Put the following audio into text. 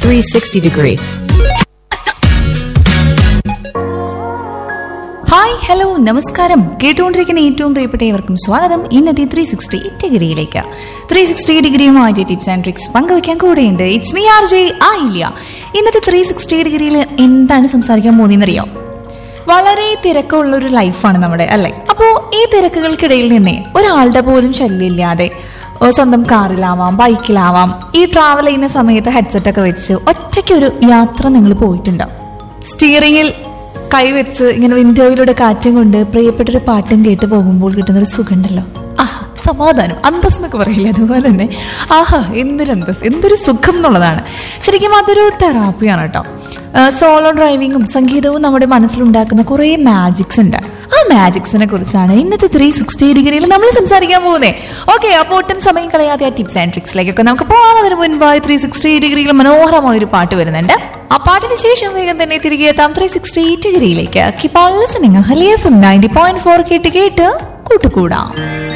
360 degree. Hi hello നമസ്കാരം കേട്ടുകൊണ്ടിരിക്കുന്ന ഏറ്റവും പ്രിയപ്പെട്ട ഏവർക്കും സ്വാഗതം ഇന്നത്തെ ത്രീ സിക്സ്റ്റി ഡിഗ്രിയിലേക്ക് ത്രീ സിക്സ്റ്റി ഡിഗ്രിയുമായിട്ട് ടിപ്സ് ആൻഡ് ട്രിക്സ് പങ്കുവയ്ക്കാൻ കൂടെയുണ്ട് ഇറ്റ്സ് മീ ആർ ജെ ആ ഇല്ല ഇന്നത്തെ ത്രീ സിക്സ്റ്റി ഡിഗ്രിയിൽ എന്താണ് സംസാരിക്കാൻ പോകുന്നതെന്നറിയോ വളരെ തിരക്കുള്ള ഒരു ലൈഫാണ് നമ്മുടെ അല്ലേ അപ്പോൾ ഈ തിരക്കുകൾക്കിടയിൽ നിന്നേ ഒരാളുടെ പോലും ശല്യമില്ലാതെ ഓ, സ്വന്തം കാറിലാവാം ബൈക്കിലാവാം ഈ ട്രാവൽ ചെയ്യുന്ന സമയത്ത് ഹെഡ്സെറ്റ് ഒക്കെ വെച്ച് ഒറ്റയ്ക്കൊരു യാത്ര നിങ്ങൾ പോയിട്ടുണ്ടോ സ്റ്റിയറിംഗിൽ കൈവച്ച് ഇങ്ങനെ വിൻഡോയിലൂടെ കാറ്റും കൊണ്ട് പ്രിയപ്പെട്ടൊരു പാട്ടും കേട്ട് പോകുമ്പോൾ കിട്ടുന്ന ഒരു സുഖമുണ്ടല്ലോ ആഹ് സമാധാനം അന്തസ് എന്നൊക്കെ പറയില്ലേ അതുപോലെ തന്നെ ആഹാ എന്തൊരു അന്തസ് എന്തൊരു സുഖം എന്നുള്ളതാണ് ശരിക്കും അതൊരു തെറാപ്പിയാണ് കേട്ടോ സോളോ ഡ്രൈവിങ്ങും സംഗീതവും നമ്മുടെ മനസ്സിലുണ്ടാക്കുന്ന കുറേ മാജിക്സ് ഉണ്ട് ആ മാജിക്സിനെ കുറിച്ചാണ് ഇന്നത്തെ ത്രീ സിക്സ്റ്റി ഡിഗ്രിയിൽ നമ്മൾ സംസാരിക്കാൻ പോകുന്നത് ഓക്കെ അപ്പോൾ ഒട്ടും സമയം കളയാതെ ആ ടിപ്സ് ആൻഡ് ട്രിക്സിലേക്കൊക്കെ നമുക്ക് പോകാം അതിന് മുൻപായി ത്രീ സിക്സ്റ്റി ഡിഗ്രിയിൽ മനോഹരമായ ഒരു പാട്ട് വരുന്നുണ്ട് ആ പാട്ടിന് ശേഷം വേഗം തന്നെ തിരികെ എത്താം ത്രീ സിക്സ്റ്റി ഡിഗ്രിയിലേക്ക് കിപ്പോൾ ലിസണിങ് ഹലിയ നയൻറ്റി പോയിന്റ് ഫോർ കേട്ട് കേട്ട് കൂട്ടുകൂടാം